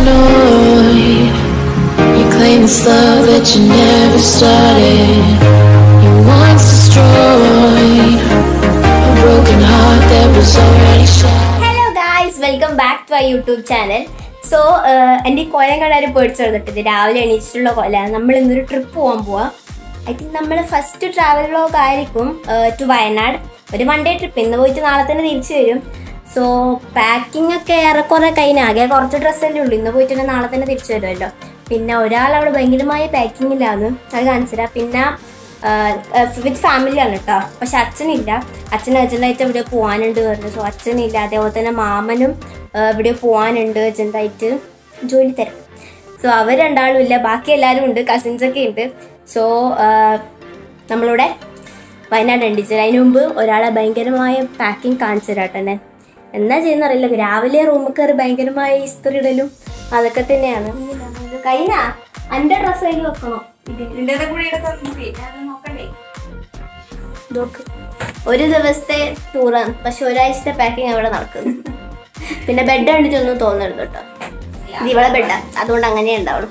paranoid. You claim it's love that you never started. You once destroyed a broken heart that was already shattered. Hello guys welcome back to I YouTube channel so എൻ്റെ ഈ കൊലം കണ്ടാൽ പേടിച്ചു കൊടുത്തിട്ട് രാവിലെ എണീച്ചിട്ടുള്ള കൊല നമ്മൾ ഇന്നൊരു trip പോകാൻ പോവാം ഐ തിങ്ക് നമ്മൾ ഫസ്റ്റ് ട്രാവൽ വ്ളോഗ് ആയിരിക്കും ടു വയനാട് ഒരു വൺ ഡേ ട്രിപ്പ് ഇന്ന് പോയിട്ട് നാളെ തന്നെ തിരിച്ചു വരും സോ പാക്കിംഗ് ഒക്കെ ഏറെക്കുറെ കഴിഞ്ഞ ആകെ കുറച്ച് ഡ്രസ്സല്ലേ ഉള്ളൂ ഇന്ന് പോയിട്ട് നാളെ തന്നെ തിരിച്ചു വരുമല്ലോ പിന്നെ ഒരാൾ അവിടെ ഭയങ്കരമായ പാക്കിങ്ങിലാണ് അത് കാണിച്ചില്ല പിന്നെ വിത്ത് ഫാമിലിയാണ് കേട്ടോ പക്ഷെ അച്ഛനില്ല അച്ഛൻ അർജന്റായിട്ട് എവിടെ പോകാനുണ്ട് പറഞ്ഞു സോ അച്ഛനില്ല അതേപോലെ തന്നെ മാമനും ആ, എവിടെയോ പോകാനുണ്ട് അർജന്റായിട്ട് ജോലി തരും സോ അവർ രണ്ടാളും ഇല്ല ബാക്കി എല്ലാവരും ഉണ്ട് കസിൻസ് ഒക്കെ ഉണ്ട് സോ നമ്മളിവിടെ വയനാട് എണ്ടിച്ചത് അതിന് മുമ്പ് ഒരാളെ ഭയങ്കരമായ പാക്കിംഗ് കാണിച്ചു തരാട്ടോ ഞാൻ എന്നാ ചെയ്യുന്നറിയില്ല രാവിലെ റൂമിൽ കയറി ഭയങ്കരമായ ഇസ്ത്രി ഇടലും അതൊക്കെ തന്നെയാണ് കഴിഞ്ഞ എൻ്റെ ഡ്രസ്സ് കയ്യിൽ വെക്കണോ ഇതിന്റെ കൂടെ എടുത്ത് നോക്കണ്ടേ നോക്ക് ഒരു ദിവസത്തെ ടൂറാണ് പക്ഷെ ഒരാഴ്ചത്തെ പാക്കിംഗ് അവിടെ നടക്കുന്നു പിന്നെ ബെഡ് കണ്ടിട്ടൊന്നും തോന്നരുത് കേട്ടോ ഇത് ഇവളെ ബെഡാ അതുകൊണ്ട് അങ്ങനെ ഉണ്ടാവുള്ളൂ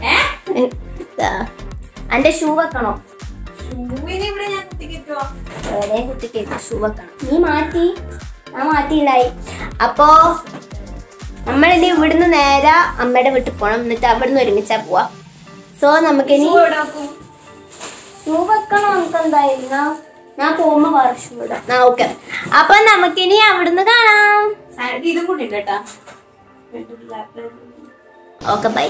എന്റെ ഷൂ വെക്കണോ ഷൂവിനെ ഇവിടെ ഞാൻ കുത്തിക്കറ്റുവാ വേറെ കുട്ടിക്ക് ഷൂ വെക്കണം നീ മാറ്റി ആ മാറ്റിയില്ലായി അപ്പോ നമ്മളിനി ഇവിടുന്ന് നേരെ അമ്മയുടെ വീട്ടിൽ പോകണം എന്നിട്ട് അവിടുന്ന് ഒരുമിച്ചാ പോവാ സോ നമുക്കിനി ഇവിടെ വെക്കും ഷൂ വെക്കണം നമുക്ക് എന്തായാലും ഞാൻ ഞാൻ പോകുമ്പോ വേറെ ഷൂ ഇടാം ആ ഓക്കെ അപ്പൊ നമുക്കിനി അവിടുന്ന് കാണാം സാരിക്ക് ഇതും കൂടി ഉണ്ട് കേട്ടാ ഓക്കെ ബൈ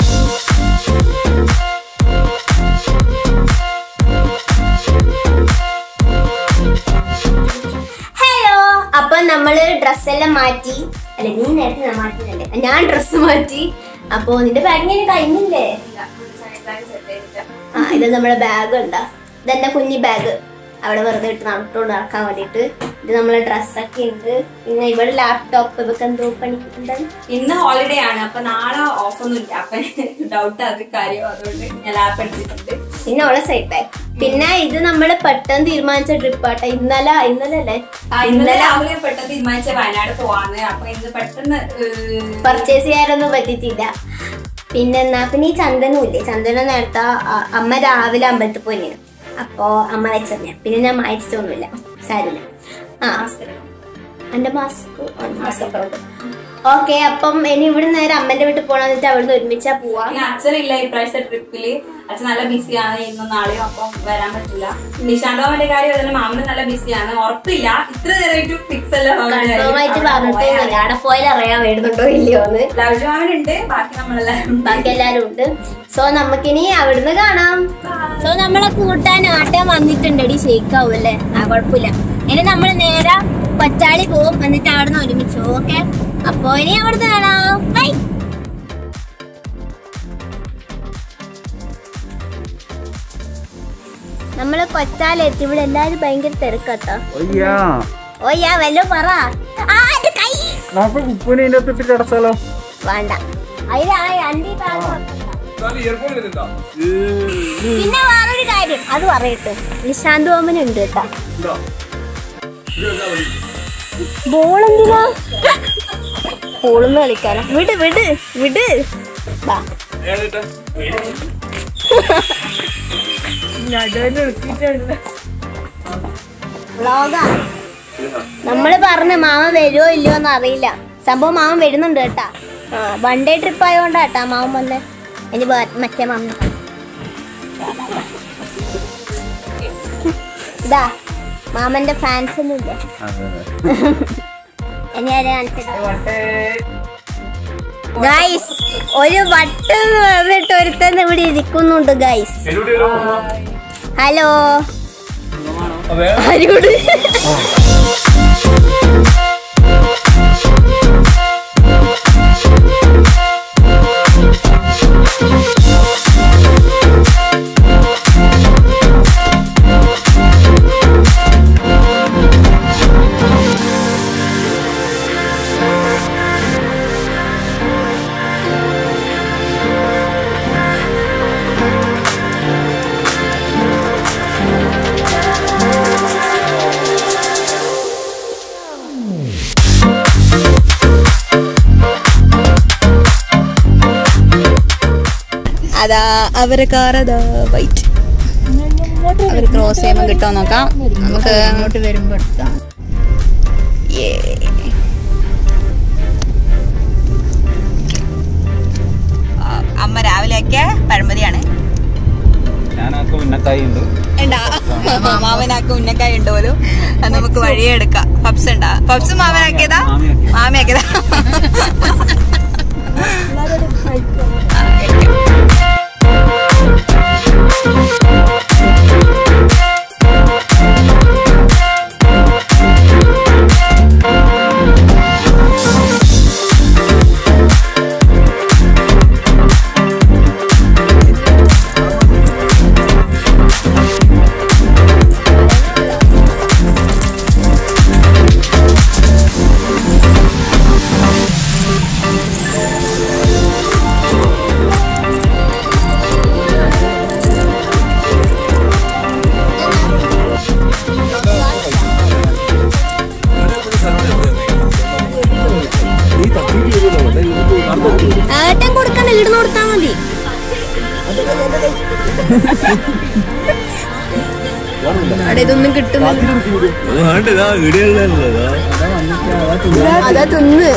ഹലോ അപ്പൊ നമ്മള് ഡ്രസ്സെല്ലാം മാറ്റി അല്ല നീ നേരത്തെ ഞാൻ മാറ്റിയതല്ലേ ഞാൻ ഡ്രസ്സ് മാറ്റി അപ്പൊ നിന്റെ ബാഗിന് കഴിഞ്ഞില്ലേ ആ ഇത് നമ്മുടെ ബാഗ് ഉണ്ടാ ഇതെന്റെ കുഞ്ഞി ബാഗ് അവിടെ വെറുതെ ഇട്ട് നടത്തോണ്ട് നടക്കാൻ വേണ്ടിട്ട് ഇത് നമ്മളെ ഡ്രസ്സൊക്കെ ഉണ്ട് പിന്നെ ഇവിടെ ലാപ്ടോപ്പ് ഇവക്ക് എന്തോ പണി എന്താണ് ഇന്ന് ഹോളിഡേ ആണ് അപ്പൊ നാളെ ഓഫ് ഒന്നും ഇല്ല അപ്പൊ ഡൗട്ട് അത് കാര്യം അതുകൊണ്ട് ഞാൻ ലാപ്പ് എടുത്തിട്ടുണ്ട് പിന്നെ ഉള്ള സൈഡ് ബാഗ് പിന്നെ ഇത് നമ്മൾ പെട്ടെന്ന് തീരുമാനിച്ച ട്രിപ്പ് ആട്ടെ ഇന്നലെ ഇന്നലെ അല്ലേ ആ, ഇന്നലെ രാവിലെ പെട്ടെന്ന് തീരുമാനിച്ച വയനാട് പോവാന്ന് അപ്പൊ ഇന്ന് പെട്ടെന്ന് ഏഹ്, പർച്ചേസ് ചെയ്യാനൊന്നും പറ്റിയിട്ടില്ല പിന്നെന്നാ പിന്നെ ഈ ചന്ദനും ഇല്ലേ ചന്ദനം നേരത്തെ അ- അമ്മ രാവിലെ അമ്പലത്തിൽ പോയി അപ്പോ അമ്മ വെച്ചറിഞ്ഞ പിന്നെ ഞാൻ മായച്ചിട്ടൊന്നുമില്ല സാരില്ല ആ എന്റെ മാസ്ക് മാസ്ക് അപ്പുറമുണ്ട് ഓക്കെ അപ്പം ഇനി ഇവിടെ നേരെ അമ്മന്റെ വീട്ടിൽ പോകണം എന്നിട്ട് അവിടുന്ന് ഒരുമിച്ചാ പോവാ പിന്നെ അച്ഛനില്ല ഇപ്രാവശ്യത്തെ ട്രിപ്പില് അച്ഛൻ നല്ല ബിസിയാണ് ഇന്നും നാളെയും അപ്പം വരാൻ പറ്റില്ല നിശാന്തോമന്റെ കാര്യം അതിന് മാമന് നല്ല ബിസിയാണ് ഉറപ്പില്ല ഇത്ര നേരമായിട്ട് ഫിക്സ് അല്ല കൺഫേം ആയിട്ട് പറഞ്ഞിട്ടൊന്നുമില്ല അവിടെ പോയാൽ അറിയാൻ വരുന്നുണ്ടോ ഇല്ലയോ എന്ന് ലവ് മാമനുണ്ട് ബാക്കി നമ്മളെല്ലാരും ഉണ്ട്. ബാക്കി എല്ലാരും ഉണ്ട് സോ നമുക്കിനി അവിടുന്ന് കാണാം സോ നമ്മളെ കൂട്ടാൻ ആട്ടം വന്നിട്ടുണ്ടടി ഷെയ്ക്കാവും അല്ലേ ആ കുഴപ്പമില്ല ഇനി നമ്മൾ നേരെ കൊച്ചാളി പോവും എന്നിട്ട് അവിടുന്ന് ഒരുമിച്ച് ഓക്കെ അപ്പൊ ഇനി അവിടുന്ന് കാണാം ബൈ നമ്മള് കൊച്ചാലെത്തി ഇവിടെ എല്ലാരും ഭയങ്കര തിരക്കട്ടോ അയ്യാ ഓയ്യാ വല്ലോ പറ ആ എന്റെ കൈ നമുക്ക് ഉപ്പിനെ ഇതിന്റെ അകത്ത് ഇട്ടിട്ട് അടച്ചാലോ വേണ്ട അതിലാ അണ്ടി ബാഗ് പിന്നെ വേറൊരു കാര്യം അത് പറയട്ടെ നിശാന്ത് ഓമൻ ഉണ്ട് കേട്ടാ ബോൾ എന്തിനാ ബോളൊന്ന് കളിക്കാനാ വിട് വിട് വിട് വാ വ്ളോഗാ നമ്മള് പറഞ്ഞ മാമ വരുമോ ഇല്ലയോ എന്ന് അറിയില്ല സംഭവം മാമൻ വരുന്നുണ്ട് കേട്ടാ ആ വൺ ഡേ ട്രിപ്പ് ആയതുകൊണ്ടാ കേട്ടാ മാമൻ വന്ന് ഇനി വേ- മറ്റേ മാമൻ ഇതാ മാമന്റെ ഫാൻസ് ഒന്നും ഇല്ല ഇനി ആരെ ഗൈസ് ഒരു വട്ട് എന്ന് പറഞ്ഞിട്ട് ഒരുത്തൻ ഇവിടെ ഇരിക്കുന്നുണ്ട് ഗൈസ് ഹലോ ആരോട് അതാ അവരെ കാർ അതാ വൈറ്റ് അവർ ക്രോസ് ചെയ്യുമ്പോൾ കിട്ടുമോ നോക്കാം നമുക്ക് അങ്ങോട്ട് വരുമ്പോൾ എടുക്കാം Yeah. ആ, അമ്മ രാവിലെയൊക്കെ പഴംപൊരിയാണ് ഞാനൊക്കെ ഉന്നക്കായി ഉണ്ട് ഉണ്ടാ മാമനാക്ക് ഉന്നക്കായ ഉണ്ട് പോലും അത് നമുക്ക് വഴിയെ എടുക്കാം പപ്സ് ഉണ്ടാ പപ്സ് മാമനാക്കിയതാ മാമിയാക്കിയത്. മാമിയാക്കിയതാ ആ, കഴിക്കാം. ഏട്ടൻ കൊടുക്കണ്ട ഇടുന്ന കൊടുത്താ മതി അവിടെ ഇതൊന്നും കിട്ടുന്നില്ല അതാ തിന്ന്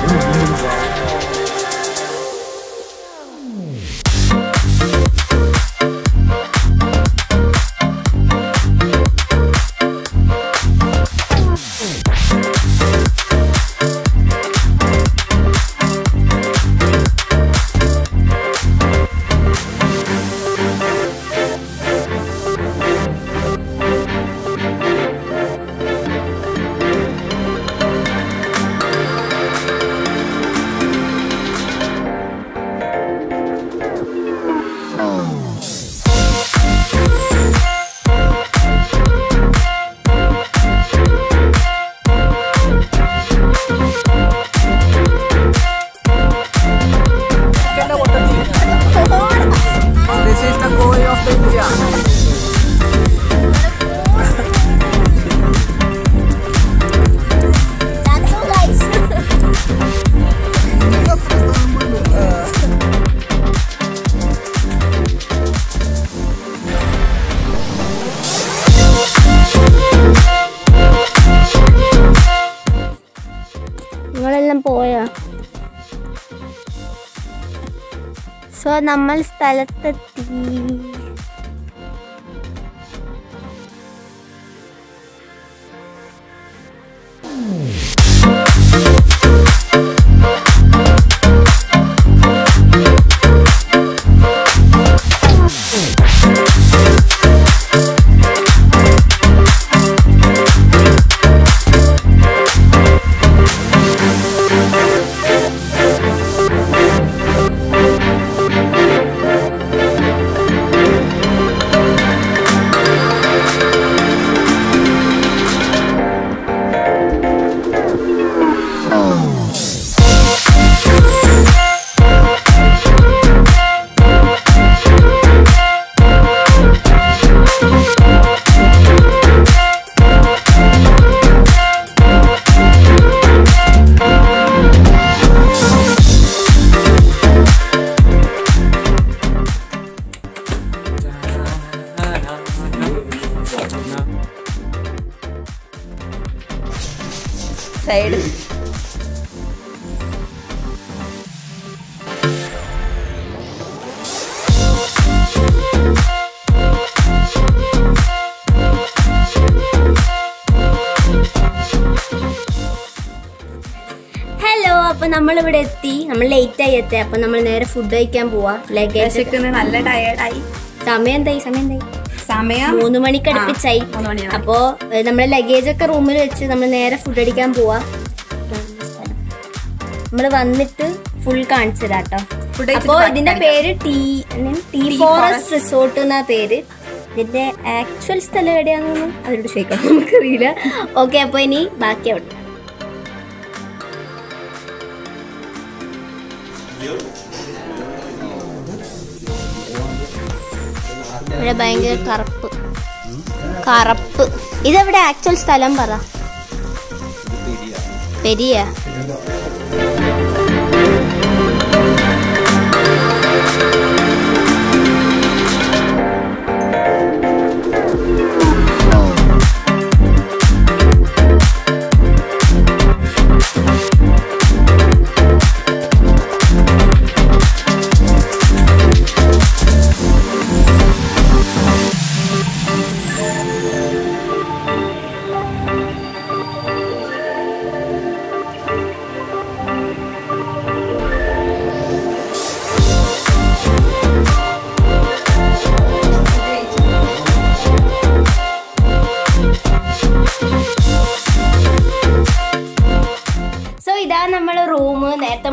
നിങ്ങളെല്ലാം പോയാ സോ നമ്മൾ സ്ഥലത്തെത്തി സൈഡ് ഹലോ അപ്പൊ നമ്മൾ ഇവിടെ എത്തി നമ്മൾ ലേറ്റ് ആയി എത്തി അപ്പൊ നമ്മൾ നേരെ ഫുഡ് കഴിക്കാൻ പോവാ ലഗേജ് വിശക്കുന്നത് നല്ല ടയേർഡായി സമയം എന്തായി സമയം എന്തായി സമയം മൂന്ന് മണിക്ക് അടുപ്പിച്ചായി ആ, മൂന്ന് മണിയായി. അപ്പോ ഏഹ്, നമ്മളെ ലഗേജ് ഒക്കെ റൂമിൽ വെച്ച് നമ്മൾ നേരെ ഫുഡ് അടിക്കാൻ പോവാ നമ്മൾ വന്നിട്ട് ഫുൾ കാണിച്ചു തരാം കേട്ടോ Food കഴിച്ചിട്ട് അപ്പോ ബാക്കി ഇതിന്റെ കാണിക്കാം. പേര് tea tea Tea forest resort എന്നാ പേര് ഇതിന്റെ ആക്ച്വൽ സ്ഥലം എവിടെയാണെന്ന് അവരോട് ചോദിക്കണം നമുക്കറിയില്ല ഓക്കെ അപ്പൊ ഇനി ബാക്കി അവിടെ ഇവിടെ ഭയങ്കര കറുപ്പ് കറുപ്പ് ഇതെവിടെ ആക്ച്വൽ സ്ഥലം പറ പെരിയ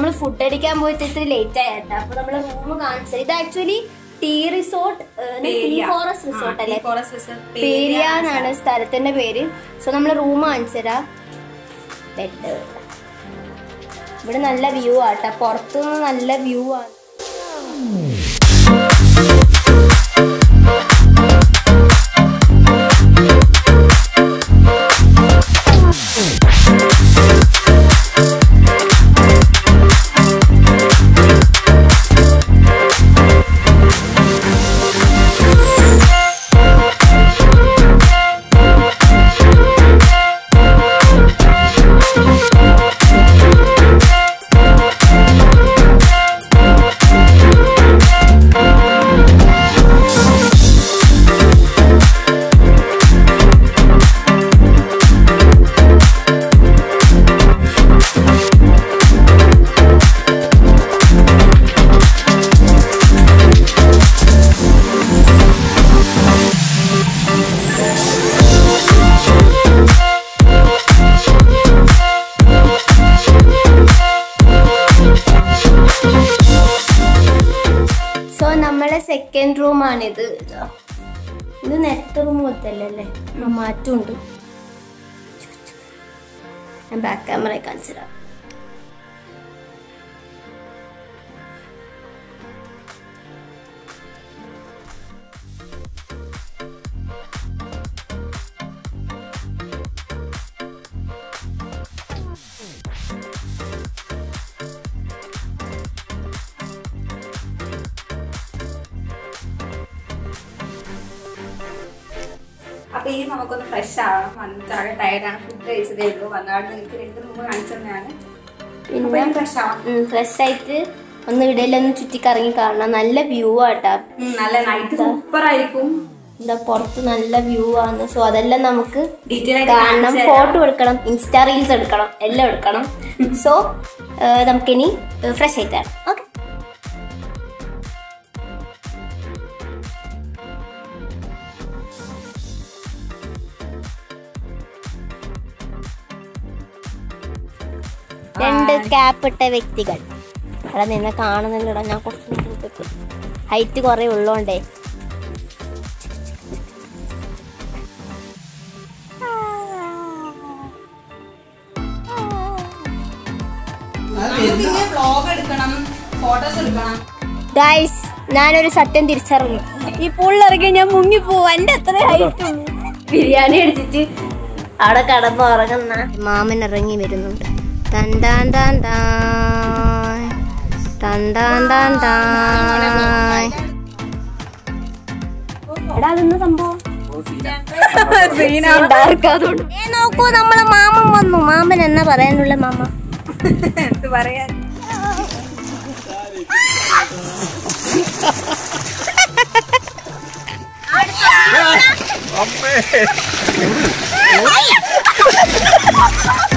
നമ്മൾ ഫുഡ് അടിക്കാൻ പോയിട്ട് ഇത്തിരി ലേറ്റ് ആയിട്ടാ അപ്പൊ നമ്മൾ റൂം കാണിച്ചത് ഇത് actually tea resort tea forest resort അല്ലേ പേരിയ എന്നാണ് സ്ഥലത്തിന്റെ പേര് സോ നമ്മൾ റൂം കാണിച്ചതാ ബെഡ് ഇവിടെ നല്ല വ്യൂ ആട്ടാ പുറത്തുനിന്ന് നല്ല വ്യൂ ആണ് സോ നമ്മളെ സെക്കൻഡ് റൂമാണിത് ഇത് നെറ്റ് റൂം പോലത്തല്ലേ മാറ്റമുണ്ട് ഞാൻ ബാക്ക് ക്യാമറ കാണിച്ചു തരാം അപ്പൊ ഇനി നമുക്കൊന്ന് ഫ്രഷ് ആവണം വന്നിട്ട് ആകെ ടയർഡാണ് ഫുഡ് കഴിച്ചതേ ഉള്ളൂ വന്നാട് നിങ്ങൾക്ക് രണ്ട് റൂം കാണിച്ചു തന്നെയാണ് അപ്പൊ പിന്നെ ഇനി ഫ്രഷ് ആവാം ഫ്രഷ് ആയിട്ട് ഒന്ന് ഇടയിലൊന്ന് ചുറ്റിക്കറങ്ങി കാണണം നല്ല വ്യൂ ആട്ടാ ഉം, നല്ല നൈറ്റ് സൂപ്പർ ആയിരിക്കും എന്താ പുറത്ത് നല്ല വ്യൂ ആണ് സോ അതെല്ലാം നമുക്ക് ഡീറ്റെയിൽ ആയിട്ട് കാണണം കാണിച്ചു തരാം. ഫോട്ടോ എടുക്കണം ഇൻസ്റ്റാ റീൽസ് എടുക്കണം എല്ലാം എടുക്കണം സോ നമുക്കിനി ഫ്രഷ് ആയിട്ട് തരാം ഓക്കെ രണ്ട് ക്യാപ്പ് ഇട്ട വ്യക്തികൾ അവിടെ നിന്നെ കാണുന്നില്ലടാ ഞാൻ കുറച്ച് ഹൈറ്റ് കുറെ ഉള്ളോണ്ടേ നമുക്ക് പിന്നെ vlog എടുക്കണം ഫോട്ടോസ് എടുക്കണം ഗൈസ് ഞാനൊരു സത്യം തിരിച്ചറിഞ്ഞു ഈ പുള്ളിറങ്ങി ഞാൻ മുങ്ങിപ്പോവും എന്റെ അത്ര ഹൈറ്റ് ബിരിയാണി അടിച്ചിട്ട് അവിടെ കടന്ന് ഉറങ്ങുന്ന മാമൻ ഇറങ്ങി വരുന്നുണ്ട് ടൻ ടാൻ ടാൻ ടാൻ. ടൻ ടാൻ ടാൻ ടാൻ. എടാ അതെന്താ സംഭവം Dark ആയതുകൊണ്ട്. ഏ, നോക്കൂ നമ്മളെ മാമൻ വന്നു മാമൻ എന്നാ പറയാനുള്ള മാമ എന്ത് പറയാൻ അമ്മേ